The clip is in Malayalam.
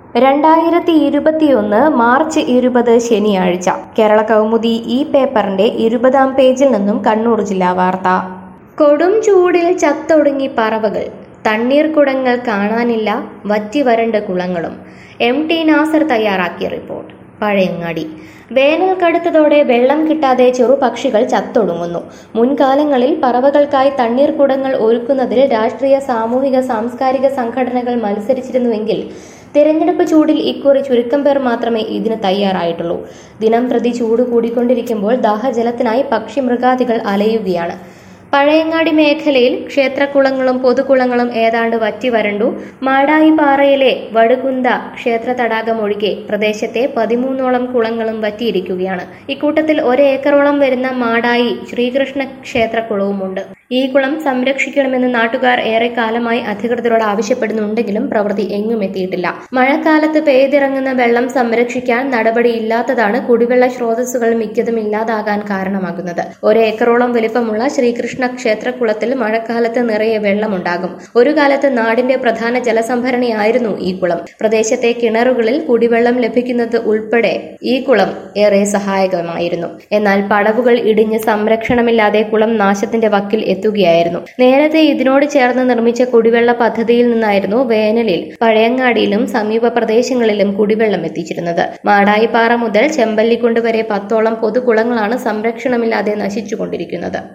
രണ്ടായിരത്തി ഇരുപത്തിയൊന്ന് മാർച്ച് ഇരുപത് ശനിയാഴ്ച കേരള കൗമുദി ഈ പേപ്പറിന്റെ ഇരുപതാം പേജിൽ നിന്നും കണ്ണൂർ ജില്ലാ വാർത്ത കൊടും ചൂടിൽ ചത്തൊടുങ്ങി പറവകൾ തണ്ണീർക്കുടങ്ങൾ കാണാനില്ല വറ്റി വരണ്ട കുളങ്ങളും എം ടി നാസർ തയ്യാറാക്കിയ റിപ്പോർട്ട് പഴയങ്ങാടി വേനൽ കടുത്തതോടെ വെള്ളം കിട്ടാതെ ചെറുപക്ഷികൾ ചത്തൊടുങ്ങുന്നു മുൻകാലങ്ങളിൽ പറവകൾക്കായി തണ്ണീർക്കുടങ്ങൾ ഒരുക്കുന്നതിൽ രാഷ്ട്രീയ സാമൂഹിക സാംസ്കാരിക സംഘടനകൾ മത്സരിച്ചിരുന്നുവെങ്കിൽ തിരഞ്ഞെടുപ്പ് ചൂടിൽ ഇക്കുറി ചുരുക്കം പേർ മാത്രമേ ഇതിന് തയ്യാറായിട്ടുള്ളൂ ദിനം പ്രതി ചൂട് കൂടിക്കൊണ്ടിരിക്കുമ്പോൾ ദാഹജലത്തിനായി പക്ഷി മൃഗാദികൾ അലയുകയാണ് പഴയങ്ങാടി മേഖലയിൽ ക്ഷേത്രക്കുളങ്ങളും പൊതുകുളങ്ങളും ഏതാണ്ട് വറ്റി വരണ്ടു മാടായിപ്പാറയിലെ വടുകുന്ത ക്ഷേത്ര തടാകം ഒഴികെ പ്രദേശത്തെ പതിമൂന്നോളം കുളങ്ങളും വറ്റിയിരിക്കുകയാണ് ഇക്കൂട്ടത്തിൽ ഒരേക്കറോളം വരുന്ന മാടായി ശ്രീകൃഷ്ണ ക്ഷേത്രക്കുളവുമുണ്ട് ഈ കുളം സംരക്ഷിക്കണമെന്ന് നാട്ടുകാർ ഏറെക്കാലമായി അധികൃതരോട് ആവശ്യപ്പെടുന്നുണ്ടെങ്കിലും പ്രവൃത്തി എങ്ങും എത്തിയിട്ടില്ല മഴക്കാലത്ത് പെയ്തിറങ്ങുന്ന വെള്ളം സംരക്ഷിക്കാൻ നടപടിയില്ലാത്തതാണ് കുടിവെള്ള സ്രോതസ്സുകൾ മിക്കതും ഇല്ലാതാകാൻ കാരണമാകുന്നത് ഒരേക്കറോളം വലിപ്പമുള്ള ശ്രീകൃഷ്ണ ക്ഷേത്രക്കുളത്തിൽ മഴക്കാലത്ത് നിറയെ വെള്ളമുണ്ടാകും ഒരു കാലത്ത് നാടിന്റെ പ്രധാന ജലസംഭരണിയായിരുന്നു ഈ കുളം പ്രദേശത്തെ കിണറുകളിൽ കുടിവെള്ളം ലഭിക്കുന്നത് ഉൾപ്പെടെ ഈ കുളം ഏറെ സഹായകമായിരുന്നു എന്നാൽ പടവുകൾ ഇടിഞ്ഞ് സംരക്ഷണമില്ലാതെ കുളം നാശത്തിന്റെ വക്കിൽ എത്തുകയായിരുന്നു നേരത്തെ ഇതിനോട് ചേർന്ന് നിർമ്മിച്ച കുടിവെള്ള പദ്ധതിയിൽ നിന്നായിരുന്നു വേനലിൽ പഴയങ്ങാടിയിലും സമീപ പ്രദേശങ്ങളിലും കുടിവെള്ളം എത്തിച്ചിരുന്നത് മാടായിപ്പാറ മുതൽ ചെമ്പല്ലിക്കുണ്ട് വരെ പത്തോളം പൊതുകുളങ്ങളാണ് സംരക്ഷണമില്ലാതെ നശിച്ചുകൊണ്ടിരിക്കുന്നത്